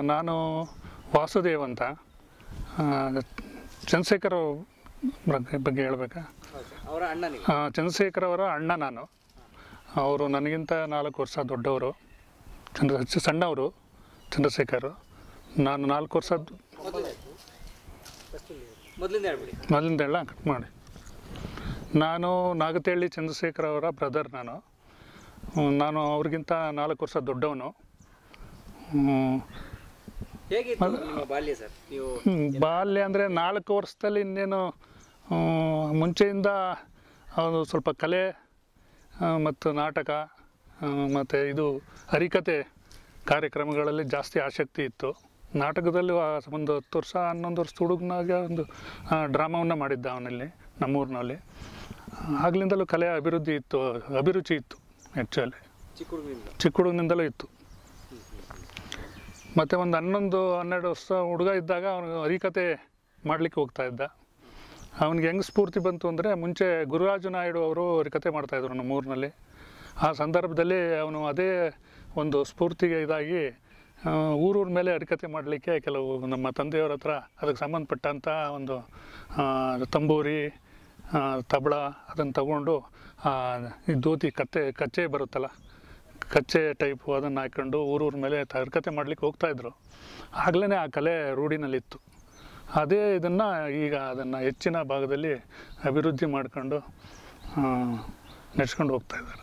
ನಾನು ವಾಸುದೇವ್ ಅಂತ ಆ, ಚಂದ್ರಶೇಖರ್ ಅವ್ರ ಬಗ್ಗೆ ಬಗ್ಗೆ ಹೇಳ್ಬೇಕಾ ಅವರ ಅಣ್ಣ ನೀವು ಆ, ಚಂದ್ರಶೇಖರ್ ಅವರ ಅಣ್ಣ ನಾನು ಅವರು ನನಗಿಂತ ನಾಲ್ಕು ವರ್ಷ ದೊಡ್ಡವರು ಚಂದ್ರ ಚ- ಸಣ್ಣವರು ಚಂದ್ರಶೇಖರ್ ನಾನು ನಾಲ್ಕು ವರ್ಷ ಮೊದಲಿಂದ ಹೇಳ್ಬಿಡಿ ಮೊದಲಿಂದ ಹೇಳ ಕಟ್ ಮಾಡಿ ನಾನು ನಾಗತೇಳಿ ಚಂದ್ರಶೇಖರ್ ಅವರ ಬ್ರದರ್ ನಾನು ಹ್ಮ್, ನಾನು ಅವ್ರಿಗಿಂತ ನಾಲ್ಕು ವರ್ಷ ದೊಡ್ಡವನು ಹ್ಮ್, ಹೇಗಿತ್ತು ನಿಮ್ಮ ಬಾಲ್ಯ ಸರ್ ನೀವು ಹ್ಮ್, ಬಾಲ್ಯ ಅಂದರೆ ನಾಲ್ಕು ವರ್ಷದಲ್ಲಿ ಇನ್ನೇನು ಆ, ಮುಂಚೆಯಿಂದ ಅವನು ಸ್ವಲ್ಪ ಕಲೆ ಮತ್ತು ನಾಟಕ ಮತ್ತು ಇದು ಹರಿಕತೆ ಕಾರ್ಯಕ್ರಮಗಳಲ್ಲಿ ಜಾಸ್ತಿ ಆಸಕ್ತಿ ಇತ್ತು ನಾಟಕದಲ್ಲಿ ಆ ಒಂದು ಹತ್ತು ವರ್ಷ ಹನ್ನೊಂದು ವರ್ಷ ಹುಡುಗನಾಗ ಒಂದು ಡ್ರಾಮಾವನ್ನು ಮಾಡಿದ್ದ ಅವನಲ್ಲಿ ನಮ್ಮೂರಿನಲ್ಲಿ ಆಗ್ಲಿಂದಲೂ ಕಲೆ ಅಭಿವೃದ್ಧಿ ಇತ್ತು ಅಭಿರುಚಿ ಇತ್ತು ಆ್ಯಕ್ಚುಲಿ ಚಿಕ್ಕ ಹುಡುಗನಿಂದ ಚಿಕ್ಕ ಹುಡುಗನಿಂದಲೂ ಇತ್ತು ಮತ್ತು ಒಂದು ಹನ್ನೊಂದು ಹನ್ನೆರಡು ವರ್ಷ ಹುಡುಗ ಇದ್ದಾಗ ಅವನು ಹರಿಕತೆ ಮಾಡಲಿಕ್ಕೆ ಹೋಗ್ತಾ ಇದ್ದ ಅವನಿಗೆ ಹೆಂಗೆ ಸ್ಫೂರ್ತಿ ಬಂತು ಅಂದರೆ ಮುಂಚೆ ಗುರುರಾಜು ನಾಯ್ಡು ಅವರು ಹರಿಕತೆ ಮಾಡ್ತಾಯಿದ್ರು ನಮ್ಮ ಊರಿನಲ್ಲಿ ಆ ಸಂದರ್ಭದಲ್ಲಿ ಅವನು ಅದೇ ಒಂದು ಸ್ಫೂರ್ತಿಗೆ ಇದಾಗಿ ಆ, ಊರೂರ ಮೇಲೆ ಹರಿಕತೆ ಮಾಡಲಿಕ್ಕೆ ಕೆಲವು ನಮ್ಮ ತಂದೆಯವರ ಹತ್ರ ಅದಕ್ಕೆ ಸಂಬಂಧಪಟ್ಟಂಥ ಒಂದು ಆ, ತಂಬೂರಿ ಆ, ತಬಲ ಅದನ್ನು ತಗೊಂಡು ಆ, ಈ ಧೋತಿ ಕತ್ತೆ ಕಚ್ಚೆ ಬರುತ್ತಲ್ಲ ಕಚ್ಚೆ ಟೈಪು ಅದನ್ನು ಹಾಕ್ಕೊಂಡು ಊರೂರ ಮೇಲೆ ಹರಿಕತೆ ಮಾಡಲಿಕ್ಕೆ ಹೋಗ್ತಾಯಿದ್ರು ಆಗಲೇ ಆ ಕಲೆ ರೂಢಿನಲ್ಲಿತ್ತು ಅದೇ ಇದನ್ನು ಈಗ ಅದನ್ನು ಹೆಚ್ಚಿನ ಭಾಗದಲ್ಲಿ ಅಭಿವೃದ್ಧಿ ಮಾಡ್ಕೊಂಡು ನಡೆಸ್ಕೊಂಡು ಹೋಗ್ತಾ ಇದ್ದಾರೆ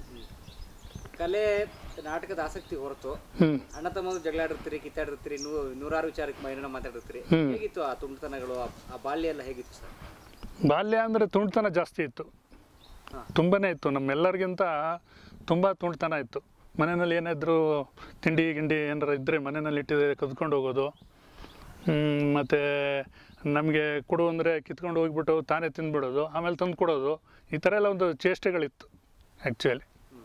ಕಲೆ ನಾಟಕದ ಆಸಕ್ತಿ ಹೊರತು ಹ್ಞೂ ಅಣ್ಣ ತಮ್ಮಂದು ಜಗಳಾಡಿರ್ತೀರಿ ಕಿತ್ತಾಡಿರ್ತೀರಿ ನೂ ನೂರಾರು ವಿಚಾರಕ್ಕೆ ಮೈನ ಮಾತಾಡಿರ್ತೀರಿ ಹ್ಮ್. ಹೇಗಿತ್ತು ಆ ತುಂಟತನಗಳು ಆ- ಆ ಬಾಲ್ಯ ಎಲ್ಲ ಹೇಗಿತ್ತು ಸರ್ ಬಾಲ್ಯ ಅಂದರೆ ತುಂಟತನ ಜಾಸ್ತಿ ಇತ್ತು ಹಾ. ತುಂಬಾ ಇತ್ತು ನಮ್ಮೆಲ್ಲರಿಗಿಂತ ತುಂಬ ತುಂಟತನ ಇತ್ತು ಮನೆಯಲ್ಲಿ ಏನಾದರೂ ತಿಂಡಿ ಗಿಂಡಿ ಏನಾರ ಇದ್ದರೆ ಮನೆಯಲ್ಲಿ ಇಟ್ಟಿದ್ರೆ ಕದ್ಕೊಂಡು ಹೋಗೋದು ಮತ್ತು ನಮಗೆ ಕೊಡು ಅಂದರೆ ಕಿತ್ಕೊಂಡು ಹೋಗ್ಬಿಟ್ಟು ತಾನೇ ತಿಂದ್ಬಿಡೋದು ಆಮೇಲೆ ತಂದು ಕೊಡೋದು ಈ ಥರ ಎಲ್ಲ ಒಂದು ಚೇಷ್ಟೆಗಳಿತ್ತು ಆ್ಯಕ್ಚುಲಿ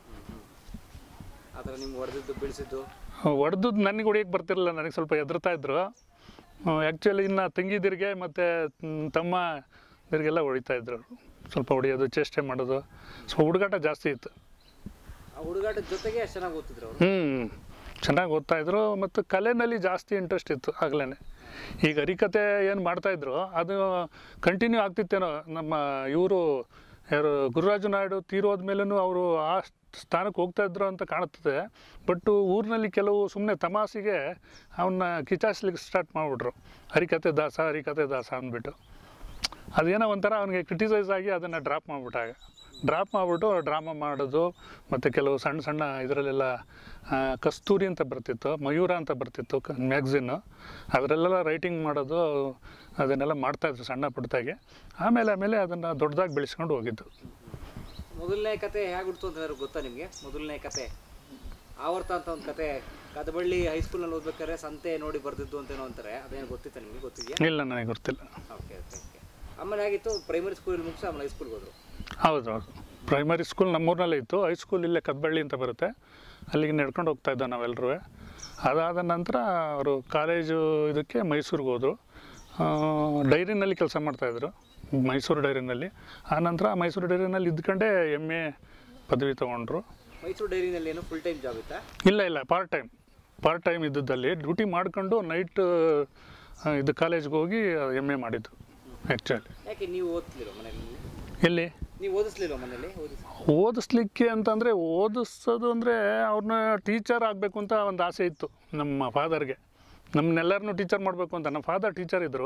ಆ ಥರ ನಿಮ್ಗೆ ಹೊಡೆದಿದ್ದು ಬೀಳಿಸಿದ್ದು ಹೊಡೆದು ನನಗೆ ಹೊಡಿಯೋಕ್ಕೆ ಬರ್ತಿರಲಿಲ್ಲ ನನಗೆ ಸ್ವಲ್ಪ ಹೆದರ್ತಾ ಇದ್ರು ಆ್ಯಕ್ಚುಲಿ ಇನ್ನು ತಂಗಿದಿರಿಗೆ ಮತ್ತು ತಮ್ಮ ಇವ್ರಿಗೆಲ್ಲ ಹೊಡಿತಾ ಇದ್ರು ಅವ್ರು. ಸ್ವಲ್ಪ ಹೊಡಿಯೋದು ಚೇಷ್ಟೆ ಮಾಡೋದು ಸ್ವಲ್ಪ ಹುಡುಗಾಟ ಜಾಸ್ತಿ ಇತ್ತು ಆ ಹುಡುಗಾಟದ ಜೊತೆಗೆ ಅಷ್ಟು ಚೆನ್ನಾಗಿ ಓದ್ತಿದ್ರು ಅವರು ಹ್ಞೂ ಚೆನ್ನಾಗಿ ಓದ್ತಾ ಇದ್ರು ಮತ್ತು ಕಲೆನಲ್ಲಿ ಜಾಸ್ತಿ ಇಂಟ್ರೆಸ್ಟ್ ಇತ್ತು ಆಗಲೇ ಈಗ ಹರಿಕತೆ ಏನು ಮಾಡ್ತಾಯಿದ್ರು ಅದು ಕಂಟಿನ್ಯೂ ಆಗ್ತಿತ್ತೇನೋ ನಮ್ಮ ಇವರು ಯಾರು ಗುರುರಾಜು ನಾಯ್ಡು ತೀರೋದ ಮೇಲೂ ಅವರು ಆ ಸ್ಥಾನಕ್ಕೆ ಹೋಗ್ತಾ ಇದ್ರು ಅಂತ ಕಾಣುತ್ತದೆ ಬಟ್ ಊರಿನಲ್ಲಿ ಕೆಲವು ಸುಮ್ಮನೆ ತಮಾಷೆಗೆ ಅವನ್ನ ಕಿಚಾಯಿಸ್ಲಿಕ್ಕೆ ಸ್ಟಾರ್ಟ್ ಮಾಡಿಬಿಟ್ರು ಹರಿಕತೆ ದಾಸ ಹರಿಕತೆ ದಾಸ ಅಂದ್ಬಿಟ್ಟು ಅದೇನೋ ಒಂಥರ ಅವನಿಗೆ ಕ್ರಿಟಿಸೈಸ್ ಆಗಿ ಅದನ್ನು ಡ್ರಾಪ್ ಮಾಡಿಬಿಟ್ಟಾಗ ಡ್ರಾಪ್ ಮಾಡಿಬಿಟ್ಟು ಡ್ರಾಮಾ ಮಾಡೋದು ಮತ್ತು ಕೆಲವು ಸಣ್ಣ ಸಣ್ಣ ಇದರಲ್ಲೆಲ್ಲ ಆ, ಕಸ್ತೂರಿ ಅಂತ ಬರ್ತಿತ್ತು ಮಯೂರ ಅಂತ ಬರ್ತಿತ್ತು ಕ ಮ್ಯಾಗ್ಝಿನ್ನು ಅದರಲ್ಲೆಲ್ಲ ರೈಟಿಂಗ್ ಮಾಡೋದು ಅದನ್ನೆಲ್ಲ ಮಾಡ್ತಾಯಿದ್ರು ಸಣ್ಣ ಪುಟ್ಟದಾಗಿ ಆಮೇಲೆ ಆಮೇಲೆ ಅದನ್ನು ದೊಡ್ಡದಾಗಿ ಬೆಳೆಸ್ಕೊಂಡು ಹೋಗಿದ್ದು ಮೊದಲನೇ ಕತೆ ಹೇಗೆ ಹುಡ್ತು ಅಂತ ಏನಾದ್ರು ಗೊತ್ತಾ ನಿಮಗೆ ಮೊದಲನೇ ಕತೆ ಆವರ್ತ ಅಂತ ಒಂದು ಕತೆ ಕದಬಳ್ಳಿ ಹೈಸ್ಕೂಲ್ನಲ್ಲಿ ಓದ್ಬೇಕಾದ್ರೆ ಸಂತೆ ನೋಡಿ ಬರ್ದಿದ್ದು ಅಂತೇನೋ ಅಂತಾರೆ ಅದೇನು ಗೊತ್ತಿತ್ತ ನಿಮಗೆ ಗೊತ್ತಿದೆಯಾ ಇಲ್ಲ ನನಗೆ ಗೊತ್ತಿಲ್ಲ ಓಕೆ ಓಕೆ ಓಕೆ ಆಮೇಲೆ ಆಗಿತ್ತು ಪ್ರೈಮರಿ ಸ್ಕೂಲಲ್ಲಿ ಮುಗಿಸಿ ಆಮೇಲೆ ಹೈಸ್ಕೂಲ್ಗೆ ಹೋದ್ರು ಹೌದು ಹೌದು ಪ್ರೈಮರಿ ಸ್ಕೂಲ್ ನಮ್ಮೂರಿನಲ್ಲೇ ಇತ್ತು ಹೈಸ್ಕೂಲ್ ಇಲ್ಲೇ ಕದ್ಬಳ್ಳಿ ಅಂತ ಬರುತ್ತೆ ಅಲ್ಲಿಗೆ ನಡ್ಕೊಂಡು ಹೋಗ್ತಾ ಇದ್ದೋ ನಾವೆಲ್ಲರೂ ಅದಾದ ನಂತರ ಅವರು ಕಾಲೇಜು ಇದಕ್ಕೆ ಮೈಸೂರಿಗೆ ಹೋದರು ಡೈರಿನಲ್ಲಿ ಕೆಲಸ ಮಾಡ್ತಾಯಿದ್ರು ಮೈಸೂರು ಡೈರಿನಲ್ಲಿ ಆನಂತರ ಮೈಸೂರು ಡೈರಿನಲ್ಲಿ ಇದ್ಕೊಂಡೇ ಎಮ್ ಎ ಪದವಿ ತೊಗೊಂಡ್ರು ಮೈಸೂರು ಡೈರಿನಲ್ಲಿ ಏನು ಫುಲ್ ಟೈಮ್ ಜಾಬ್ ಇತ್ತಾ ಇಲ್ಲ ಇಲ್ಲ ಪಾರ್ಟ್ ಟೈಮ್ ಪಾರ್ಟ್ ಟೈಮ್ ಇದ್ದದ್ದಲ್ಲಿ ಡ್ಯೂಟಿ ಮಾಡ್ಕೊಂಡು ನೈಟ್ ಇದು ಕಾಲೇಜ್ಗೆ ಹೋಗಿ ಎಮ್ ಎ ಮಾಡಿದ್ದು ಆ್ಯಕ್ಚುಲಿ ಯಾಕೆ ನೀವು ಓದ್ತಿರೋ ಮನೇಲಿ ಎಲ್ಲಿ ನೀವು ಓದಿಸ್ಲಿಲ್ವ ಮನೇಲಿ ಓದಿಸ್ ಓದಿಸ್ಲಿಕ್ಕೆ ಅಂತಂದರೆ ಓದಿಸೋದು ಅಂದರೆ ಅವ್ರನ್ನ ಟೀಚರ್ ಆಗಬೇಕು ಅಂತ ಒಂದು ಆಸೆ ಇತ್ತು ನಮ್ಮ ಫಾದರ್ಗೆ ನಮ್ಮನ್ನೆಲ್ಲರನ್ನೂ ಟೀಚರ್ ಮಾಡಬೇಕು ಅಂತ ನಮ್ಮ ಫಾದರ್ ಟೀಚರ್ ಇದ್ದರು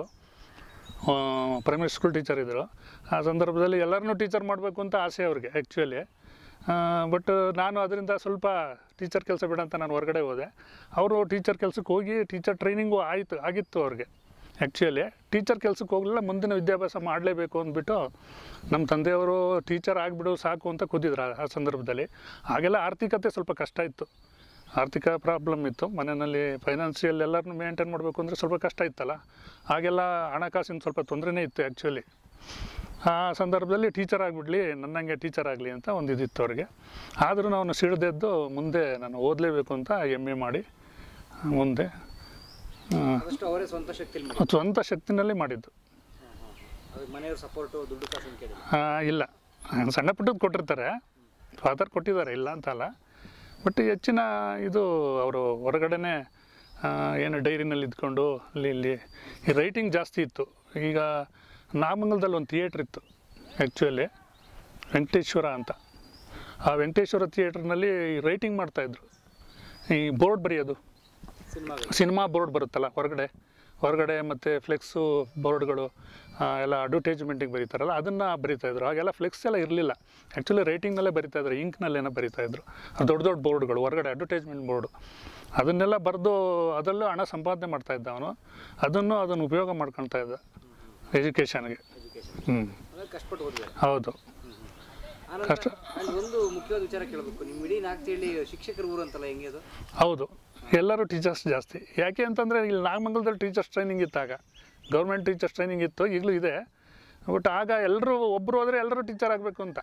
ಪ್ರೈಮರಿ ಸ್ಕೂಲ್ ಟೀಚರ್ ಇದ್ದರು ಆ ಸಂದರ್ಭದಲ್ಲಿ ಎಲ್ಲರನ್ನೂ ಟೀಚರ್ ಮಾಡಬೇಕು ಅಂತ ಆಸೆ ಅವ್ರಿಗೆ ಆ್ಯಕ್ಚುಲಿ ಬಟ್ ನಾನು ಅದರಿಂದ ಸ್ವಲ್ಪ ಟೀಚರ್ ಕೆಲಸ ಬೇಡ ಅಂತ ನಾನು ಹೊರಗಡೆ ಹೋದೆ ಅವರು ಟೀಚರ್ ಕೆಲಸಕ್ಕೆ ಹೋಗಿ ಟೀಚರ್ ಟ್ರೈನಿಂಗು ಆಯಿತು ಆಗಿತ್ತು ಅವ್ರಿಗೆ ಆ್ಯಕ್ಚುಲಿ ಟೀಚರ್ ಕೆಲಸಕ್ಕೆ ಹೋಗಲಿಲ್ಲ ಮುಂದಿನ ವಿದ್ಯಾಭ್ಯಾಸ ಮಾಡಲೇಬೇಕು ಅಂದ್ಬಿಟ್ಟು ನಮ್ಮ ತಂದೆಯವರು ಟೀಚರ್ ಆಗಿಬಿಡು ಸಾಕು ಅಂತ ಕೂತಿದ್ರು ಆ- ಆ ಸಂದರ್ಭದಲ್ಲಿ ಆಗೆಲ್ಲ ಆರ್ಥಿಕತೆ ಸ್ವಲ್ಪ ಕಷ್ಟ ಇತ್ತು ಆರ್ಥಿಕ ಪ್ರಾಬ್ಲಮ್ ಇತ್ತು ಮನೆಯಲ್ಲಿ ಫೈನಾನ್ಷಿಯಲ್ ಎಲ್ಲರನ್ನೂ ಮೇಂಟೈನ್ ಮಾಡಬೇಕು ಅಂದರೆ ಸ್ವಲ್ಪ ಕಷ್ಟ ಇತ್ತಲ್ಲ ಆಗೆಲ್ಲ ಹಣಕಾಸಿನ ಸ್ವಲ್ಪ ತೊಂದರೆನೇ ಇತ್ತು ಆ್ಯಕ್ಚುಲಿ ಆ ಸಂದರ್ಭದಲ್ಲಿ ಟೀಚರ್ ಆಗಿಬಿಡ್ಲಿ ನನ್ನಂಗೆ ಟೀಚರ್ ಆಗಲಿ ಅಂತ ಒಂದು ಇದಿತ್ತು ಅವ್ರಿಗೆ ಆದರೂ ನಾನು ಸಿಡ್ದೆದ್ದು ಮುಂದೆ ನಾನು ಓದಲೇಬೇಕು ಅಂತ ಎಮ್ ಎ ಮಾಡಿ ಮುಂದೆ ಆ, ಅದಷ್ಟು ಅವರೇ ಸ್ವಂತ ಶಕ್ತಿಲಿ ಮಾಡಿ ಸ್ವಂತ ಶಕ್ತಿನಲ್ಲಿ ಮಾಡಿದ್ದು ಅದಕ್ಕೆ ಮನೆಯವ್ರ ಸಪೋರ್ಟು ದುಡ್ಡು ಕಾಸು ಅಂತ ಕೇಳಿ ಆ, ಇಲ್ಲ ಸಣ್ಣ ಪುಟ್ಟದ್ದು ಕೊಟ್ಟಿರ್ತಾರೆ ಫಾದರ್ ಕೊಟ್ಟಿದ್ದಾರೆ ಇಲ್ಲ ಅಂತಲ್ಲ ಬಟ್ ಹೆಚ್ಚಿನ ಇದು ಅವರು ಹೊರಗಡೆನೆ ಆ, ಏನು ಡೈರಿನಲ್ಲಿ ಇದ್ಕೊಂಡು ಅಲ್ಲಿ ಇಲ್ಲಿ ಈ ರೈಟಿಂಗ್ ಜಾಸ್ತಿ ಇತ್ತು ಈಗ ನಾಗಮಂಗಲದಲ್ಲಿ ಒಂದು ಥಿಯೇಟ್ರ್ ಇತ್ತು ಆ್ಯಕ್ಚುಲಿ ವೆಂಕಟೇಶ್ವರ ಅಂತ ಆ ವೆಂಕಟೇಶ್ವರ ಥಿಯೇಟ್ರ್ನಲ್ಲಿ ರೈಟಿಂಗ್ ಮಾಡ್ತಾಯಿದ್ರು ಈ ಬೋರ್ಡ್ ಬರೆಯೋದು ಸಿನಿಮಾಗಳು ಸಿನಿಮಾ ಬೋರ್ಡ್ ಬರುತ್ತಲ್ಲ ಹೊರಗಡೆ ಹೊರಗಡೆ ಮತ್ತು ಫ್ಲೆಕ್ಸು ಬೋರ್ಡ್ಗಳು ಆ, ಎಲ್ಲ ಅಡ್ವರ್ಟೈಸ್ಮೆಂಟಿಗೆ ಬರೀತಾರಲ್ಲ ಅದನ್ನು ಬರೀತಾಯಿದ್ರು ಆಗೆಲ್ಲ ಫ್ಲೆಕ್ಸ್ ಎಲ್ಲ ಇರಲಿಲ್ಲ ಆ್ಯಕ್ಚುಲಿ ರೈಟಿಂಗ್ನಲ್ಲೇ ಬರೀತಾಯಿದ್ರು ಇಂಕ್ನಲ್ಲೇನೋ ಬರೀತಾಯಿದ್ರು ದೊಡ್ಡ ದೊಡ್ಡ ಬೋರ್ಡ್ಗಳು ಹೊರಗಡೆ ಅಡ್ವರ್ಟೈಸ್ಮೆಂಟ್ ಬೋರ್ಡು ಅದನ್ನೆಲ್ಲ ಬರೆದು ಅದರಲ್ಲೂ ಹಣ ಸಂಪಾದನೆ ಮಾಡ್ತಾಯಿದ್ದ ಅವನು ಅದನ್ನು ಅದನ್ನು ಉಪಯೋಗ ಮಾಡ್ಕೊಳ್ತಾ ಇದ್ದ ಎಜುಕೇಷನ್ಗೆ ಎಜುಕೇಶನ್ ಹ್ಞೂ ಅದ್ರಲ್ಲಿ ಕಷ್ಟಪಟ್ಟು ಓದಿದ್ದಾರೆ ಹೌದು ಆನಂತರ ಕಷ್ಟ. ಅಲ್ಲಿ ಒಂದು ಮುಖ್ಯವಾದ ವಿಚಾರ ಕೇಳಬೇಕು ನಿಮ್ಮ ಇಡೀ ನಾಗ್ತಿಹಳ್ಳಿ ಶಿಕ್ಷಕರ ಊರು ಅಂತಲ್ಲ ಹೆಂಗೆ ಅದು ಹೌದು ಎಲ್ಲರೂ ಟೀಚರ್ಸ್ ಜಾಸ್ತಿ ಯಾಕೆ ಅಂತಂದರೆ ಇಲ್ಲಿ ನಾಗಮಂಗಲದಲ್ಲಿ ಟೀಚರ್ಸ್ ಟ್ರೈನಿಂಗ್ ಇತ್ತಾಗ ಗೌರ್ಮೆಂಟ್ ಟೀಚರ್ಸ್ ಟ್ರೈನಿಂಗ್ ಇತ್ತು ಈಗಲೂ ಇದೆ ಬಟ್ ಆಗ ಎಲ್ಲರೂ ಒಬ್ಬರು ಹೋದರೆ ಎಲ್ಲರೂ ಟೀಚರ್ ಆಗಬೇಕು ಅಂತ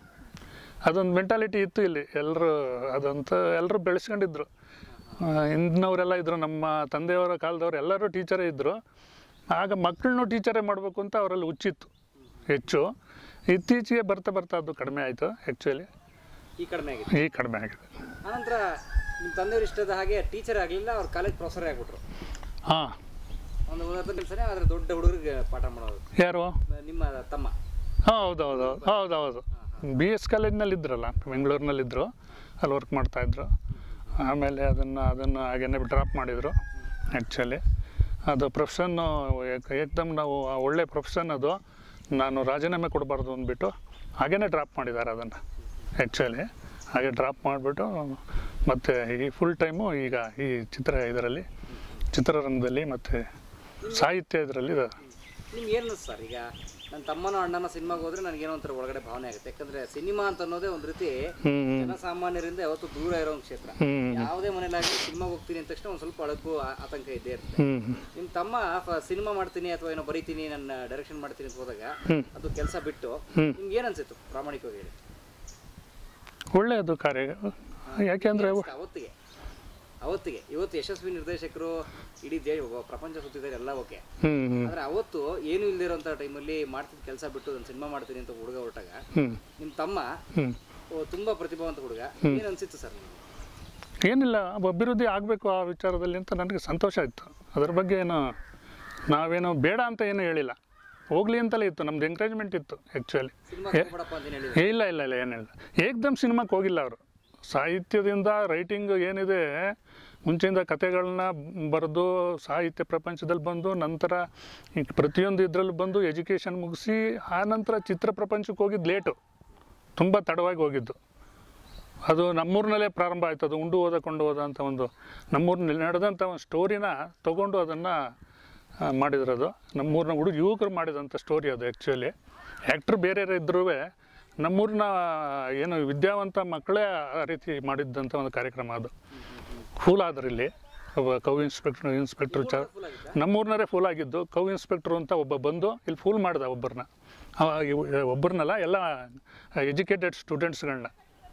ಅದೊಂದು ಮೆಂಟಾಲಿಟಿ ಇತ್ತು ಇಲ್ಲಿ ಎಲ್ಲರೂ ಅದಂತ ಎಲ್ಲರೂ ಬೆಳೆಸ್ಕೊಂಡಿದ್ರು ಆ, ಹಿಂದಿನವರೆಲ್ಲ ಇದ್ದರು ನಮ್ಮ ತಂದೆಯವರ ಕಾಲದವ್ರು ಎಲ್ಲರೂ ಟೀಚರೇ ಇದ್ದರು ಆಗ ಮಕ್ಕಳನ್ನೂ ಟೀಚರೇ ಮಾಡಬೇಕು ಅಂತ ಅವರಲ್ಲಿ ಹುಚ್ಚಿತ್ತು ಹೆಚ್ಚು ಇತ್ತೀಚೆಗೆ ಬರ್ತಾ ಬರ್ತಾ ಅದು ಕಡಿಮೆ ಆಯಿತು ಆ್ಯಕ್ಚುಲಿ ಈ ಕಡಿಮೆ ಆಗಿದೆ ಈಗ ಕಡಿಮೆ ಆಗಿದೆ ಆನಂತರ ನಿಮ್ಮ ತಂದೆಯವ್ರು ಇಷ್ಟದ ಹಾಗೆ ಟೀಚರ್ ಆಗಲಿಲ್ಲ ಅವ್ರು ಕಾಲೇಜ್ ಪ್ರೊಫೆಸರೇ ಆಗ್ಬಿಟ್ರು ಹಾಂ ಒಂದು ಒಂದು ಅರ್ಧ ಕೆಲಸನೇ ಆದರೆ ದೊಡ್ಡ ಹುಡುಗರಿಗೆ ಪಾಠ ಮಾಡೋದು ಯಾರು ನಿಮ್ಮ ತಮ್ಮ ಹಾಂ ಹೌದು ಹೌದು ಹೌದು ಹೌದು ಬಿ ಎಸ್ ಕಾಲೇಜ್ನಲ್ಲಿ ಇದ್ರಲ್ಲ ಬೆಂಗಳೂರಿನಲ್ಲಿದ್ದರು ಅಲ್ಲಿ ವರ್ಕ್ ಮಾಡ್ತಾಯಿದ್ರು ಆಮೇಲೆ ಅದನ್ನು ಅದನ್ನು ಹಾಗೇನೆ ಡ್ರಾಪ್ ಮಾಡಿದರು ಆ್ಯಕ್ಚುಲಿ ಅದು ಪ್ರೊಫೆಷನ್ನು ಏಕ್ದಮ್ ನಾವು ಆ ಒಳ್ಳೆ ಪ್ರೊಫೆಷನ್ ಅದು ನಾನು ರಾಜೀನಾಮೆ ಕೊಡಬಾರ್ದು ಅಂದ್ಬಿಟ್ಟು ಹಾಗೇನೆ ಡ್ರಾಪ್ ಮಾಡಿದ್ದಾರೆ ಅದನ್ನು ಆ್ಯಕ್ಚುಲಿ ಹಾಗೆ ಡ್ರಾಪ್ ಮಾಡಿಬಿಟ್ಟು ಮತ್ತು ಈ ಫುಲ್ ಟೈಮು ಈಗ ಈ ಚಿತ್ರ ಇದರಲ್ಲಿ ಚಿತ್ರರಂಗದಲ್ಲಿ ಮತ್ತು ಸಾಹಿತ್ಯ ಇದರಲ್ಲಿ ನಿಮ್ಗೆ ಏನು ಅನ್ಸುತ್ತೆ ಸರ್ ಈಗ ನನ್ನ ತಮ್ಮನ ಅಣ್ಣನ ಸಿನಿಮಾಗೆ ಹೋದ್ರೆ ನನಗೇನೋ ಒಂಥರ ಒಳಗಡೆ ಭಾವನೆ ಆಗುತ್ತೆ ಯಾಕಂದ್ರೆ ಸಿನಿಮಾ ಅಂತ ಅನ್ನೋದೇ ಒಂದು ರೀತಿ ಹ್ಞೂ ಜನಸಾಮಾನ್ಯರಿಂದ ಯಾವತ್ತೂ ದೂರ ಇರೋ ಒಂದು ಕ್ಷೇತ್ರ ಹ್ಞೂ ಯಾವುದೇ ಮನೇಲಾಗಲಿ ಸಿನಿಮಾಗೆ ಹೋಗ್ತೀನಿ ಅಂದ ತಕ್ಷಣ ಒಂದು ಸ್ವಲ್ಪ ಅಳಕು ಆ- ಆತಂಕ ಇದ್ದೇ ಇರುತ್ತೆ ಹ್ಞೂ ನಿಮ್ಮ ತಮ್ಮ ಸಿನಿಮಾ ಮಾಡ್ತೀನಿ ಅಥವಾ ಏನೋ ಬರೀತೀನಿ ನನ್ನ ಡೈರೆಕ್ಷನ್ ಮಾಡ್ತೀನಿ ಅಂತ ಹೋದಾಗ ಹ್ಞೂ ಅದು ಕೆಲಸ ಬಿಟ್ಟು ಹ್ಞೂ ನಿಮ್ಗೆ ಏನು ಅನ್ಸಿತ್ತು ಪ್ರಾಮಾಣಿಕವಾಗಿ ಹೇಳಿ ಒಳ್ಳೆಯದು ಕಾರ್ಯ ಯಾಕೆಂದರೆ ಅವತ್ತಿಗೆ ಅವತ್ತಿಗೆ ಇವತ್ತು ಯಶಸ್ವಿ ನಿರ್ದೇಶಕರು ಇಡೀ ದೇಶ ಪ್ರಪಂಚ ಸುತ್ತಿದ್ದಾರೆ ಎಲ್ಲ ಓಕೆ ಹ್ಞೂ ಹ್ಞೂ ಆದ್ರೆ ಅವತ್ತು ಏನು ಇಲ್ದಿರೋಂಥ ಟೈಮಲ್ಲಿ ಮಾಡ್ತಿದ್ದ ಕೆಲಸ ಬಿಟ್ಟು ನಾನು ಸಿನಿಮಾ ಮಾಡ್ತೀನಿ ಅಂತ ಹುಡುಗ ಹೊರಟಾಗ ಹ್ಞೂ ನಿಮ್ಮ ತಮ್ಮ ಹ್ಞೂ ಓ, ತುಂಬಾ ಪ್ರತಿಭಾವಂತ ಹುಡುಗ ಏನು ಅನ್ಸಿತ್ತು ಸರ್ ನಿಮ್ಗೆ ಏನಿಲ್ಲ ಅಭಿವೃದ್ಧಿ ಆಗಬೇಕು ಆ ವಿಚಾರದಲ್ಲಿ ಅಂತ ನನಗೆ ಸಂತೋಷ ಇತ್ತು ಅದ್ರ ಬಗ್ಗೆ ಏನು ನಾವೇನು ಬೇಡ ಅಂತ ಏನು ಹೇಳಿಲ್ಲ ಹೋಗ್ಲಿ ಅಂತಲೇ ಇತ್ತು ನಮ್ದು ಎಂಕರೇಜ್ಮೆಂಟ್ ಇತ್ತು ಆ್ಯಕ್ಚುಲಿ ಸಿನಿಮಾ ಕೊಡಪ್ಪ ಅಂತ ಏನು ಹೇಳಿದ್ರು ಇಲ್ಲ ಇಲ್ಲ ಇಲ್ಲ ಏನಿಲ್ಲ ಏಕ್ದಮ್ ಸಿನಿಮಾಕ್ಕೆ ಹೋಗಿಲ್ಲ ಅವರು ಸಾಹಿತ್ಯದಿಂದ ರೈಟಿಂಗ್ ಏನಿದೆ ಮುಂಚೆಯಿಂದ ಕತೆಗಳನ್ನ ಬರೆದು ಸಾಹಿತ್ಯ ಪ್ರಪಂಚದಲ್ಲಿ ಬಂದು ನಂತರ ಈ ಪ್ರತಿಯೊಂದು ಇದರಲ್ಲಿ ಬಂದು ಎಜುಕೇಷನ್ ಮುಗಿಸಿ ಆ ನಂತರ ಚಿತ್ರ ಪ್ರಪಂಚಕ್ಕೆ ಹೋಗಿದ್ದು ಲೇಟು ತುಂಬ ತಡವಾಗಿ ಹೋಗಿದ್ದು ಅದು ನಮ್ಮೂರಿನಲ್ಲೇ ಪ್ರಾರಂಭ ಆಯ್ತು ಅದು ಉಂಡು ಹೋದ ಕೊಂಡು ಹೋದ ಅಂತ ಒಂದು ನಮ್ಮೂರಿನಲ್ಲಿ ನಡೆದಂಥ ಒಂದು ಸ್ಟೋರಿನ ತೊಗೊಂಡು ಅದನ್ನು ಮಾಡಿದ್ರದು ನಮ್ಮೂರಿನ ಹುಡುಗ ಯುವಕರು ಮಾಡಿದಂಥ ಸ್ಟೋರಿ ಅದು ಆ್ಯಕ್ಚುಲಿ ಆ್ಯಕ್ಟ್ರ್ ಬೇರೆ ಇದ್ರೂ ನಮ್ಮೂರಿನ ಏನು ವಿದ್ಯಾವಂತ ಮಕ್ಕಳೇ ಆ ರೀತಿ ಮಾಡಿದ್ದಂಥ ಒಂದು ಕಾರ್ಯಕ್ರಮ ಅದು ಫೂಲ್ ಆದ್ರು ಇಲ್ಲಿ ಒಬ್ಬ ಕೌ ಇನ್ಸ್ಪೆಕ್ಟ್ರ್ ಇನ್ಸ್ಪೆಕ್ಟ್ರ್ ಚ ಫುಲ್ ಆಗಿತ್ತಾ ನಮ್ಮೂರಿನವರೇ ಫೂಲ್ ಆಗಿದ್ದು ಕೌ ಇನ್ಸ್ಪೆಕ್ಟ್ರು ಅಂತ ಒಬ್ಬ ಬಂದು ಇಲ್ಲಿ ಫೂಲ್ ಮಾಡ್ದ ಒಬ್ಬರನ್ನ ಒಬ್ಬರನ್ನಲ್ಲ ಎಲ್ಲ ಎಜುಕೇಟೆಡ್ ಸ್ಟೂಡೆಂಟ್ಸ್ಗಳನ್ನ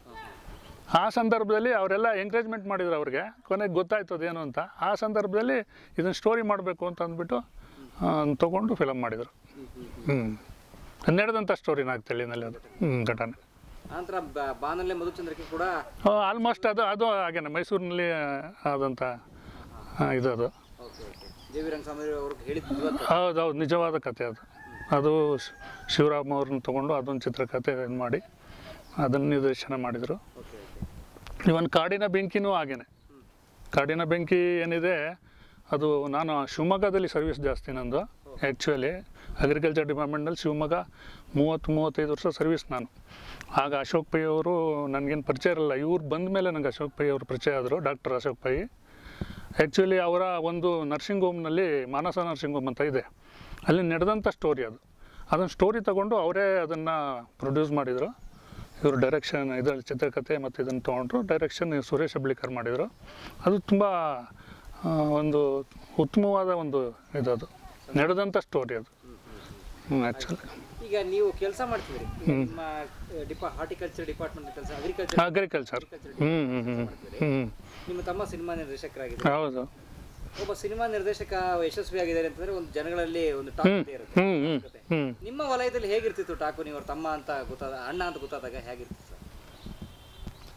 ಆ ಸಂದರ್ಭದಲ್ಲಿ ಅವರೆಲ್ಲ ಎಂಕರೇಜ್ಮೆಂಟ್ ಮಾಡಿದ್ರು ಅವ್ರಿಗೆ ಕೊನೆಗೆ ಗೊತ್ತಾಯ್ತು ಅದೇನು ಅಂತ ಆ ಸಂದರ್ಭದಲ್ಲಿ ಇದನ್ನು ಸ್ಟೋರಿ ಮಾಡಬೇಕು ಅಂತ ಅಂದ್ಬಿಟ್ಟು ಆ, ತಗೊಂಡು ಫಿಲಮ್ ಮಾಡಿದರು ಹ್ಞೂ ನಡೆದಂಥ ಸ್ಟೋರಿನ ಆಗ್ತಳಿನಲ್ಲಿ ಅದು ಹ್ಞೂ ಘಟನೆ ಆನಂತರ ಬ- ಬಾನಲ್ಲೇ ಮಧುಚಂದ್ರಕ್ಕೆ ಕೂಡ ಆಲ್ಮೋಸ್ಟ್ ಅದು ಅದು ಹಾಗೇನೆ ಮೈಸೂರಿನಲ್ಲಿ ಆದಂಥ ಆ, ಇದು ಅದು okay okay J V Rangaswamy ಅವ್ರಿಗೆ ಹೇಳಿದ್ದು ಇವತ್ತು ಹೌದು ಹೌದು ನಿಜವಾದ ಕತೆ ಅದು ಅದು ಶ್- ಶಿವರಾಮ್ ಅವ್ರನ್ನ ತೊಗೊಂಡು ಅದೊಂದು ಚಿತ್ರಕಥೆ ಇದು ಮಾಡಿ ಅದನ್ನು ನಿರ್ದೇಶನ ಮಾಡಿದರು ಓಕೆ ಓಕೆ ಇವನ್ ಕಾಡಿನ ಬೆಂಕಿನೂ ಹಾಗೇನೆ ಕಾಡಿನ ಬೆಂಕಿ ಏನಿದೆ ಅದು ನಾನು ಶಿವಮೊಗ್ಗದಲ್ಲಿ ಸರ್ವಿಸ್ ಜಾಸ್ತಿ ನಂದು ಆ್ಯಕ್ಚುಲಿ ಅಗ್ರಿಕಲ್ಚರ್ ಡಿಪಾರ್ಟ್ಮೆಂಟಲ್ಲಿ ಶಿವಮೊಗ್ಗ ಮೂವತ್ತು ಮೂವತ್ತೈದು ವರ್ಷ ಸರ್ವಿಸ್ ನಾನು ಆಗ ಅಶೋಕ್ ಪೈ ಅವರು ನನಗೇನು ಪರಿಚಯ ಇರಲ್ಲ ಇವ್ರು ಬಂದ ಮೇಲೆ ನನಗೆ ಅಶೋಕ್ ಪೈ ಅವರು ಪರಿಚಯ ಆದರು ಡಾಕ್ಟರ್ ಅಶೋಕ್ ಪೈ ಆ್ಯಕ್ಚುಲಿ ಅವರ ಒಂದು ನರ್ಸಿಂಗ್ ಹೋಮ್ನಲ್ಲಿ ಮಾನಸ ನರ್ಸಿಂಗ್ ಹೋಮ್ ಅಂತ ಇದೆ ಅಲ್ಲಿ ನಡೆದಂಥ ಸ್ಟೋರಿ ಅದು ಅದನ್ನು ಸ್ಟೋರಿ ತಗೊಂಡು ಅವರೇ ಅದನ್ನು ಪ್ರೊಡ್ಯೂಸ್ ಮಾಡಿದರು ಇವರು ಡೈರೆಕ್ಷನ್ ಇದರಲ್ಲಿ ಚಿತ್ರಕಥೆ ಮತ್ತು ಇದನ್ನು ತೊಗೊಂಡ್ರು ಡೈರೆಕ್ಷನ್ ಸುರೇಶ್ ಅಬ್ಳಿಕರ್ ಮಾಡಿದರು ಅದು ತುಂಬ ಆ, ಒಂದು ಉತ್ತಮವಾದ ಒಂದು ಇದು ಅದು ನಡೆದಂಥ ಸ್ಟೋರಿ ಅದು ಹ್ಞೂ ಆ್ಯಕ್ಚುಲಿ ಈಗ ನೀವು ಕೆಲಸ ಮಾಡ್ತಿದ್ರಿ ಈಗ ನಿಮ್ಮ ಡಿಪಾ ಹಾರ್ಟಿಕಲ್ಚರ್ ಡಿಪಾರ್ಟ್ಮೆಂಟ್ ಕೆಲಸ ಅಗ್ರಿಕಲ್ಚರ್ ಅಗ್ರಿಕಲ್ಚರ್ ಹ್ಞೂ ಹ್ಞೂ ಹ್ಞೂ ಹ್ಞೂ ನಿಮ್ಮ ತಮ್ಮ ಸಿನಿಮಾ ನಿರ್ದೇಶಕರಾಗಿದ್ದಾರೆ ಹೌದು ಒಬ್ಬ ಸಿನಿಮಾ ನಿರ್ದೇಶಕ ಯಶಸ್ವಿ ಆಗಿದ್ದಾರೆ ಅಂತಂದ್ರೆ ಒಂದು ಜನಗಳಲ್ಲಿ ಒಂದು ಟಾಕ್ ಇದ್ದೇ ಇರುತ್ತೆ ಹ್ಞೂ ಹ್ಞೂ ಹ್ಞೂ ನಿಮ್ಮ ವಲಯದಲ್ಲಿ ಹೇಗಿರ್ತಿತ್ತು ಟಾಕು ನೀವು ಅವ್ರ ತಮ್ಮ ಅಂತ ಗೊತ್ತಾದ ಅಣ್ಣ ಅಂತ ಗೊತ್ತಾದಾಗ ಹೇಗಿರ್ತಿತ್ತು ಸರ್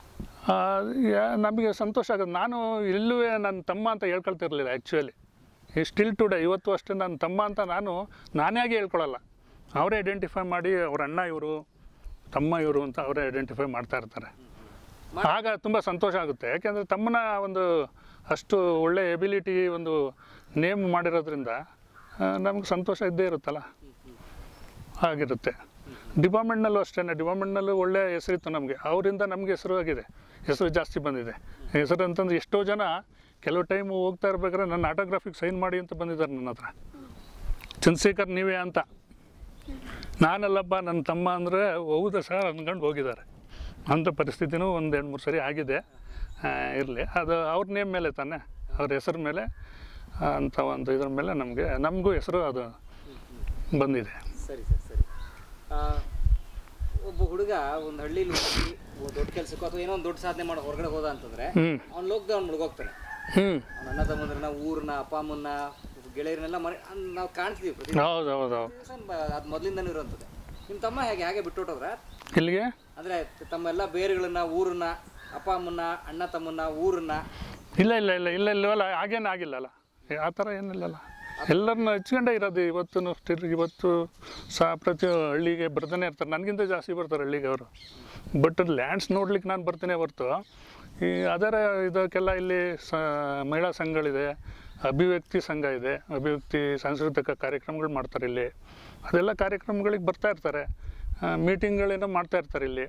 ಆ, ಯಾ- ನಮಗೆ ಸಂತೋಷ ಆಗೋದು ನಾನು ಎಲ್ಲೂ ನನ್ನ ತಮ್ಮ ಅಂತ ಹೇಳ್ಕೊಳ್ತಿರ್ಲಿಲ್ಲ ಆ್ಯಕ್ಚುಲಿ ಸ್ಟಿಲ್ ಟುಡೇ ಇವತ್ತು ಅಷ್ಟೇ ನನ್ನ ತಮ್ಮ ಅಂತ ನಾನು ನಾನೇ ಆಗಿ ಹೇಳ್ಕೊಳಲ್ಲ ಅವರೇ ಐಡೆಂಟಿಫೈ ಮಾಡಿ ಅವ್ರ ಅಣ್ಣ ಇವರು ತಮ್ಮ ಇವರು ಅಂತ ಅವರೇ ಐಡೆಂಟಿಫೈ ಮಾಡ್ತಾ ಇರ್ತಾರೆ ಆಗ ತುಂಬ ಸಂತೋಷ ಆಗುತ್ತೆ ಯಾಕೆಂದರೆ ತಮ್ಮನ ಒಂದು ಅಷ್ಟು ಒಳ್ಳೆ ಎಬಿಲಿಟಿ ಒಂದು ನೇಮ್ ಮಾಡಿರೋದ್ರಿಂದ ನಮ್ಗೆ ಸಂತೋಷ ಇದ್ದೇ ಇರುತ್ತಲ್ಲ ಆಗಿರುತ್ತೆ ಡಿಪಾರ್ಟ್ಮೆಂಟ್ನಲ್ಲೂ ಅಷ್ಟೇ ಡಿಪಾರ್ಟ್ಮೆಂಟ್ನಲ್ಲೂ ಒಳ್ಳೆ ಹೆಸರಿತ್ತು ನಮಗೆ ಅವರಿಂದ ನಮಗೆ ಹೆಸರು ಆಗಿದೆ ಹೆಸರು ಜಾಸ್ತಿ ಬಂದಿದೆ ಹೆಸರು ಅಂತಂದ್ರೆ ಎಷ್ಟೋ ಜನ ಕೆಲವು ಟೈಮ್ ಹೋಗ್ತಾ ಇರ್ಬೇಕಾದ್ರೆ ನನ್ನ ಆಟೋಗ್ರಾಫಿಗೆ ಸೈನ್ ಮಾಡಿ ಅಂತ ಬಂದಿದ್ದಾರೆ ನನ್ನ ಹತ್ರ ಚಂದ್ರಶೇಖರ್ ನೀವೇ ಅಂತ ನಾನಲ್ಲಪ್ಪ ನನ್ನ ತಮ್ಮ ಅಂದರೆ ಹೌದಾ ಸರ್ ಅಂದ್ಕೊಂಡು ಹೋಗಿದ್ದಾರೆ ಅಂಥ ಪರಿಸ್ಥಿತಿನೂ ಒಂದು ಎರಡು ಮೂರು ಸರಿ ಆಗಿದೆ ಇರಲಿ ಅದು ಅವ್ರ ನೇಮ್ ಮೇಲೆ ತಾನೆ ಅವ್ರ ಹೆಸರು ಮೇಲೆ ಆ, ಅಂಥ ಒಂದು ಇದ್ರ ಮೇಲೆ ನಮಗೆ ನಮಗೂ ಹೆಸರು ಅದು ಬಂದಿದೆ ಸರಿ ಸರ್ ಸರಿ ಆ, ಒಬ್ಬ ಹುಡುಗ ಒಂದು ಹಳ್ಳಿಲಿ ಹೋಗಿ ಒಬ್ಬ ದೊಡ್ಡ ಕೆಲಸಕ್ಕೋ ಅಥವಾ ಏನೋ ಒಂದು ದೊಡ್ಡ ಸಾಧನೆ ಮಾಡಿ ಹೊರಗಡೆ ಹೋದ ಅಂತಂದ್ರೆ ಹ್ಞೂ ಅವ್ನು ಲೋಕದ ಅವ್ನು ಮುಳುಗೋಗ್ತಾನೆ ಹ್ಞೂ ಅವ್ನ ಅಣ್ಣ ತಮ್ಮಂದ್ರನ್ನ ಊರನ್ನ ಅಪ್ಪ ಅಮ್ಮನ್ನ ಗೆಳೆಯರನ್ನೆಲ್ಲ ಮನೆ ನಾವು ಕಾಣ್ತೀವಿ ಪ್ರತಿ ಹೌದು ಹೌದು ಹೌದು ದಿವಸ ಅದು ಮೊದಲಿಂದನೂ ಇರುವಂಥದ್ದು ನಿಮ್ಮ ತಮ್ಮ ಹೇಗೆ ಹಾಗೆ ಬಿಟ್ಟುಬಿಟ್ಟೋದ್ರ ಇಲ್ಲಿಗೆ ಅಂದರೆ ತಮ್ಮೆಲ್ಲ ಬೇರುಗಳನ್ನ ಊರನ್ನ ಅಪ್ಪ ಅಮ್ಮನ್ನ ಅಣ್ಣ ತಮ್ಮನ್ನ ಊರನ್ನ ಇಲ್ಲ ಇಲ್ಲ ಇಲ್ಲ ಇಲ್ಲ ಇಲ್ಲವಲ್ಲ ಹಾಗೇನು ಆಗಿಲ್ಲಲ್ಲ ಏ, ಆ ಥರ ಏನಿಲ್ಲಲ್ಲ ಎಲ್ಲರನ್ನ ಹಚ್ಕೊಂಡೇ ಇರೋದು ಇವತ್ತು ತಿರ್ಗಿ ಇವತ್ತು ಸಹ ಪ್ರತಿ ಹಳ್ಳಿಗೆ ಬರ್ತಾನೆ ಇರ್ತಾರೆ ನನಗಿಂತ ಜಾಸ್ತಿ ಬರ್ತಾರೆ ಹಳ್ಳಿಗೆ ಅವರು ಬಟ್ ಲ್ಯಾಂಡ್ಸ್ ನೋಡ್ಲಿಕ್ಕೆ ನಾನು ಬರ್ತೀನಿ ಹೊರ್ತು ಈ ಅದರ ಇದಕ್ಕೆಲ್ಲ ಇಲ್ಲಿ ಸ ಮಹಿಳಾ ಸಂಘಗಳಿದೆ ಅಭಿವ್ಯಕ್ತಿ ಸಂಘ ಇದೆ ಅಭಿವ್ಯಕ್ತಿ ಸಾಂಸ್ಕೃತಿಕ ಕಾರ್ಯಕ್ರಮಗಳು ಮಾಡ್ತಾರೆ ಇಲ್ಲಿ ಅದೆಲ್ಲ ಕಾರ್ಯಕ್ರಮಗಳಿಗೆ ಬರ್ತಾ ಇರ್ತಾರೆ ಮೀಟಿಂಗ್ಗಳೇನೋ ಮಾಡ್ತಾ ಇರ್ತಾರೆ ಇಲ್ಲಿ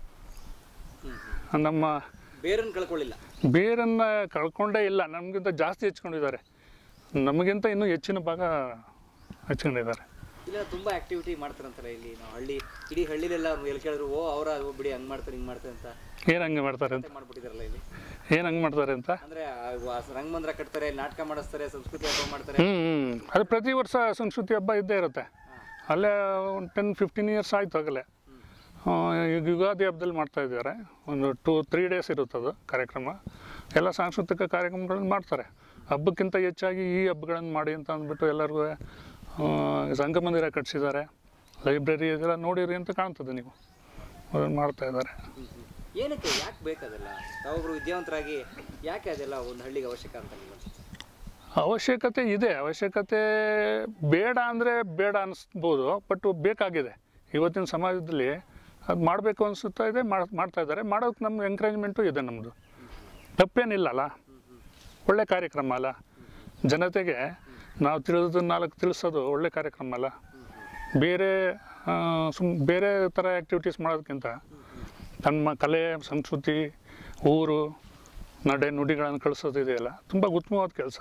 ನಮ್ಮ ಬೇರನ್ನು ಕಳ್ಕೊಳ್ಳಿಲ್ಲ ಬೇರನ್ನು ಕಳ್ಕೊಂಡೇ ಇಲ್ಲ ನಮಗಿಂತ ಜಾಸ್ತಿ ಹೆಚ್ಕೊಂಡಿದ್ದಾರೆ ನಮಗಿಂತ ಇನ್ನೂ ಹೆಚ್ಚಿನ ಭಾಗ ಹಚ್ಕೊಂಡಿದ್ದಾರೆ ಇಲ್ಲ ತುಂಬ ಆಕ್ಟಿವಿಟಿ ಮಾಡ್ತಾರಂತಾರೆ ಇಲ್ಲಿ ನಾವು ಹಳ್ಳಿ ಇಡೀ ಹಳ್ಳಿಲೆಲ್ಲ ಅವ್ರು ಎಲ್ಲಿ ಕೇಳಿದ್ರು ಓ ಅವರ ಬಿಡಿ ಹಂಗೆ ಮಾಡ್ತಾರೆ ಹಿಂಗೆ ಮಾಡ್ತಾರೆ ಅಂತ ಏನು ಹಂಗೆ ಮಾಡ್ತಾರೆ ಅಂತ ಮಾಡ್ಬಿಟ್ಟಿದಾರಲ್ಲ ಇಲ್ಲಿ ಏನು ಹಂಗೆ ಮಾಡ್ತಾರೆ ಅಂತ ಅಂದ್ರೆ ಆ ವ- ರಂಗಮಂದಿರ ಕಟ್ತಾರೆ ನಾಟಕ ಮಾಡಿಸ್ತಾರೆ ಸಂಸ್ಕೃತಿ ಹಬ್ಬ ಮಾಡ್ತಾರೆ ಹ್ಞೂ ಹ್ಞೂ ಅದು ಪ್ರತಿ ವರ್ಷ ಸಂಸ್ಕೃತಿ ಹಬ್ಬ ಇದ್ದೇ ಇರುತ್ತೆ ಅಲ್ಲೇ ಒಂದು ಟೆನ್ ಫಿಫ್ಟೀನ್ ಇಯರ್ಸ್ ಆಯಿತು ಆಗಲೇ ಆ, ಈಗ ಯುಗಾದಿ ಹಬ್ಬದಲ್ಲಿ ಮಾಡ್ತಾ ಇದ್ದಾರೆ ಒಂದು ಟೂ ತ್ರೀ ಡೇಸ್ ಇರುತ್ತೆ ಅದು ಕಾರ್ಯಕ್ರಮ ಎಲ್ಲ ಸಾಂಸ್ಕೃತಿಕ ಕಾರ್ಯಕ್ರಮಗಳನ್ನ ಮಾಡ್ತಾರೆ ಹಬ್ಬಕ್ಕಿಂತ ಹೆಚ್ಚಾಗಿ ಈ ಹಬ್ಬಗಳನ್ನು ಮಾಡಿ ಅಂತ ಅಂದ್ಬಿಟ್ಟು ಎಲ್ಲರಿಗೂ ಸಂಘಮಂದಿರ ಕಟ್ಸಿದ್ದಾರೆ ಲೈಬ್ರರಿ ಇದೆಲ್ಲ ನೋಡಿರಿ ಅಂತ ಕಾಣ್ತದೆ ನೀವು ಅದನ್ನು ಮಾಡ್ತಾ ಇದ್ದಾರೆ ಹ್ಮ್, ಹ್ಮ್. ಏನಕ್ಕೆ ಯಾಕೆ ಬೇಕದೆಲ್ಲ ತಾವೊಬ್ರು ವಿದ್ಯಾವಂತರಾಗಿ ಯಾಕೆ ಅದೆಲ್ಲ ಒಂದು ಹಳ್ಳಿಗೆ ಅವಶ್ಯಕ ಅಂತ ನೀವು ಅನ್ಸುತ್ತೆ ಅವಶ್ಯಕತೆ ಇದೆ ಅವಶ್ಯಕತೆ ಬೇಡ ಅಂದರೆ ಬೇಡ ಅನಿಸ್ಬೋದು ಬಟ್ ಬೇಕಾಗಿದೆ ಇವತ್ತಿನ ಸಮಾಜದಲ್ಲಿ ಅದು ಮಾಡಬೇಕು ಅನಿಸುತ್ತಾ ಇದೆ ಮಾಡ್- ಮಾಡ್ತಾ ಇದ್ದಾರೆ ಮಾಡೋಕ್ಕೆ ನಮ್ಮ ಎಂಕರೇಜ್ಮೆಂಟು ಇದೆ ನಮ್ಮದು ತಪ್ಪೇನಿಲ್ಲಲ್ಲ ಒಳ್ಳೆ ಕಾರ್ಯಕ್ರಮ ಅಲ್ಲ ಜನತೆಗೆ ನಾವು ತಿಳಿದು ನಾಲ್ಕು ತಿಳಿಸೋದು ಒಳ್ಳೆ ಕಾರ್ಯಕ್ರಮ ಅಲ್ಲ ಬೇರೆ ಆ, ಸುಮ್ ಬೇರೆ ಥರ ಆ್ಯಕ್ಟಿವಿಟೀಸ್ ಮಾಡೋದಕ್ಕಿಂತ ನಮ್ಮ ಕಲೆ ಸಂಸ್ಕೃತಿ ಊರು ನಡೆ ನುಡಿಗಳನ್ನು ಕಳಿಸೋದು ಇದೆಯಲ್ಲ ತುಂಬ ಉತ್ತಮವಾದ ಕೆಲಸ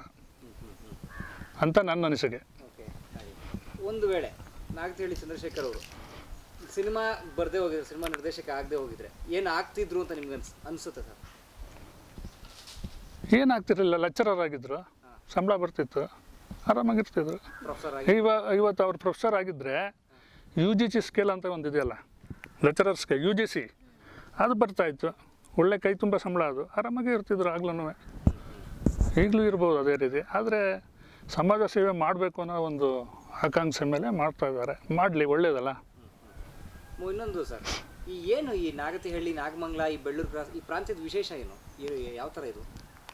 ಅಂತ ನನ್ನ ಅನಿಸಿಕೆ ಓಕೆ ಹಾಗೆ ಒಂದು ವೇಳೆ ನಾಗತಿಹಳ್ಳಿ ಚಂದ್ರಶೇಖರ್ ಅವರು ಸಿನಿಮಾ ಬರ್ದೇ ಹೋಗಿದ್ರೆ ಸಿನಿಮಾ ನಿರ್ದೇಶಕ ಆಗದೆ ಹೋಗಿದ್ರೆ ಏನು ಆಗ್ತಿದ್ರು ಅಂತ ನಿಮ್ಗೆ ಅನ್ಸ್ ಅನ್ಸುತ್ತೆ ಸರ್ ಏನಾಗ್ತಿರಲಿಲ್ಲ ಲೆಕ್ಚರರ್ ಆಗಿದ್ರು ಸಂಬಳ ಬರ್ತಿತ್ತು ಆರಾಮಾಗಿರ್ತಿದ್ರು ಪ್ರೊಫೆಸರ್ ಆಗಿ ಇವ ಇವತ್ತು ಅವ್ರು ಪ್ರೊಫೆಸರ್ ಆಗಿದ್ದರೆ ಯು ಜಿ ಸಿ ಸ್ಕೇಲ್ ಅಂತ ಒಂದು ಇದೆಯಲ್ಲ lecturer scale U G C ಅದು ಬರ್ತಾಯಿತ್ತು ಒಳ್ಳೆ ಕೈ ತುಂಬ ಸಂಬಳ ಅದು ಆರಾಮಾಗಿ ಇರ್ತಿದ್ರು ಆಗ್ಲೂ ಈಗಲೂ ಇರ್ಬೋದು ಅದೇ ರೀತಿ ಆದರೆ ಸಮಾಜ ಸೇವೆ ಮಾಡಬೇಕು ಅನ್ನೋ ಒಂದು ಆಕಾಂಕ್ಷೆ ಮೇಲೆ ಮಾಡ್ತಾ ಇದ್ದಾರೆ ಮಾಡಲಿ ಒಳ್ಳೇದಲ್ಲ ಮು- ಇನ್ನೊಂದು ಸರ್ ಈ ಏನು ಈ ನಾಗತಿಹಳ್ಳಿ ನಾಗಮಂಗಲ ಈ ಬೆಳ್ಳೂರು ಕ್ರಾಸ್ ಈ ಪ್ರಾಂತ್ಯದ ವಿಶೇಷ ಏನು ಈ- ಯಾವ ಥರ ಇದು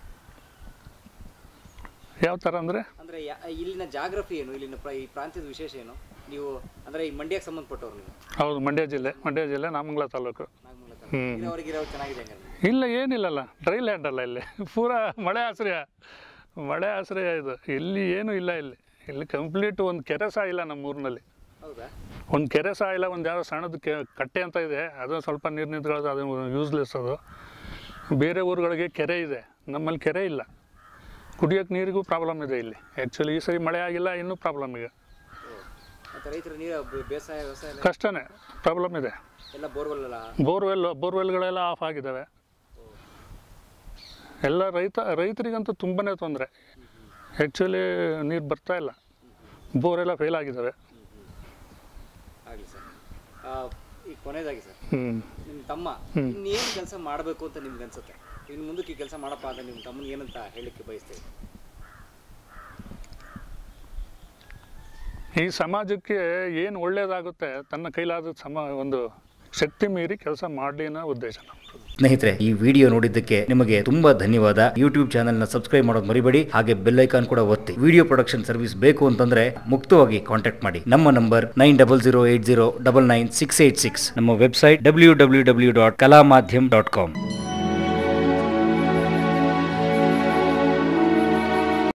ಯಾವ ಥರ ಅಂದರೆ ಅಂದರೆ ಇಲ್ಲಿನ ಜಾಗ್ರಫಿ ಏನು ಇಲ್ಲಿನ ಪ್ರ- ಈ ಪ್ರಾಂತ್ಯದ ವಿಶೇಷ ಏನು ನೀವು ಅಂದರೆ ಈ ಮಂಡ್ಯಕ್ಕೆ ಸಂಬಂಧಪಟ್ಟವ್ರು ನೀವು ಹೌದು ಮಂಡ್ಯ ಜಿಲ್ಲೆ ಮಂಡ್ಯ ಜಿಲ್ಲೆ ನಾಮಂಗಲ ತಾಲೂಕು ನಾಗಮಂಗಲ ಹ್ಮ್. ಇರೋರಿಗೆ ಇರೋ ಚೆನ್ನಾಗಿದೆ ಹಂಗಾರೆ ಇಲ್ಲ ಏನಿಲ್ಲಲ್ಲ ಡ್ರೈ ಲ್ಯಾಂಡ್ ಅಲ್ಲ ಇಲ್ಲಿ ಪೂರಾ ಮಳೆ ಆಶ್ರಯ ಮಳೆ ಆಶ್ರಯ ಇದು ಇಲ್ಲಿ ಏನೂ ಇಲ್ಲ ಇಲ್ಲಿ ಇಲ್ಲಿ ಕಂಪ್ಲೀಟ್ ಒಂದು ಕೆರೆ ಸಹ ಇಲ್ಲ ನಮ್ಮ ಊರಿನಲ್ಲಿ ಹೌದಾ ಒಂದು ಕೆರೆ ಸಹ ಇಲ್ಲ ಒಂದು ಯಾವುದೋ ಸಣ್ಣದು ಕೆ ಕಟ್ಟೆ ಅಂತ ಇದೆ ಅದು ಸ್ವಲ್ಪ ನೀರು ನಿಂತ್ಕೊಳ್ಳೋದು ಅದು ಯೂಸ್ಲೆಸ್ ಅದು ಬೇರೆ ಊರುಗಳಿಗೆ ಕೆರೆ ಇದೆ ನಮ್ಮಲ್ಲಿ ಕೆರೆ ಇಲ್ಲ ಕುಡಿಯೋಕ್ಕೆ ನೀರಿಗೂ ಪ್ರಾಬ್ಲಮ್ ಇದೆ ಇಲ್ಲಿ ಆ್ಯಕ್ಚುಲಿ ಈ ಸರಿ ಮಳೆ ಆಗಿಲ್ಲ ಇನ್ನೂ ಪ್ರಾಬ್ಲಮ್ ಈಗ ಮತ್ತು ರೈತರ ನೀರು ಬೆ- ಬೇಸಾಯ ವ್ಯವಸಾಯ ಎಲ್ಲ- ಕಷ್ಟನೇ ಪ್ರಾಬ್ಲಮ್ ಇದೆ ಎಲ್ಲ ಬೋರ್ವೆಲ್ ಅಲ್ಲ ಬೋರ್ವೆಲ್ ಬೋರ್ವೆಲ್ಗಳೆಲ್ಲ ಆಫ್ ಆಗಿದ್ದಾವೆ ಎಲ್ಲ ರೈತ ರೈತರಿಗಂತೂ ತುಂಬನೇ ತೊಂದರೆ ಆ್ಯಕ್ಚುಲಿ ನೀರು ಬರ್ತಾ ಇಲ್ಲ ಬೋರೆಲ್ಲ ಫೇಲ್ ಆಗಿದ್ದಾವೆ ಆಗಲಿ ಸರ್ ಆ, ಈಗ ಕೊನೆಯದಾಗಿ ಸರ್ ಹ್ಞೂ ನಿಮ್ಮ ತಮ್ಮ ಇನ್ನೇನು ಕೆಲಸ ಮಾಡಬೇಕು ಅಂತ ನಿಮ್ಗೆ ಅನ್ಸುತ್ತೆ ಇನ್ನು ಮುಂದಕ್ಕೆ ಈ ಕೆಲಸ ಮಾಡಪ್ಪ ಅಂತ ನಿಮ್ಮ ತಮ್ಮನಿಗೆ ಏನಂತ ಹೇಳಲಿಕ್ಕೆ ಬಯಸ್ತೇವೆ ಈ ಸಮಾಜಕ್ಕೆ ಏನು ಒಳ್ಳೆಯದಾಗುತ್ತೆ ತನ್ನ ಕೈಲಾದ ಸಮ ಒಂದು ಶಕ್ತಿ ಮೀರಿ ಕೆಲಸ ಮಾಡಲಿ ಅನ್ನೋ ಉದ್ದೇಶ ನಮ್ಮದು ಸ್ನೇಹಿತರೆ ಈ ವಿಡಿಯೋ ನೋಡಿದ್ದಕ್ಕೆ ನಿಮಗೆ ತುಂಬಾ ಧನ್ಯವಾದ ಯೂಟ್ಯೂಬ್ ಚಾನೆಲ್ ನ ಸಬ್ಸ್ಕ್ರೈಬ್ ಮಾಡೋದು ಮರಿಬೇಡಿ ಹಾಗೆ ಬೆಲ್ ಐಕಾನ್ ಕೂಡ ಒತ್ತಿ ವಿಡಿಯೋ ಪ್ರೊಡಕ್ಷನ್ ಸರ್ವಿಸ್ ಬೇಕು ಅಂತಂದ್ರೆ ಮುಕ್ತವಾಗಿ ಕಾಂಟ್ಯಾಕ್ಟ್ ಮಾಡಿ ನಮ್ಮ number nine double zero eight zero double nine six eight six ನಮ್ಮ website W W W dot Kala Madhyam dot com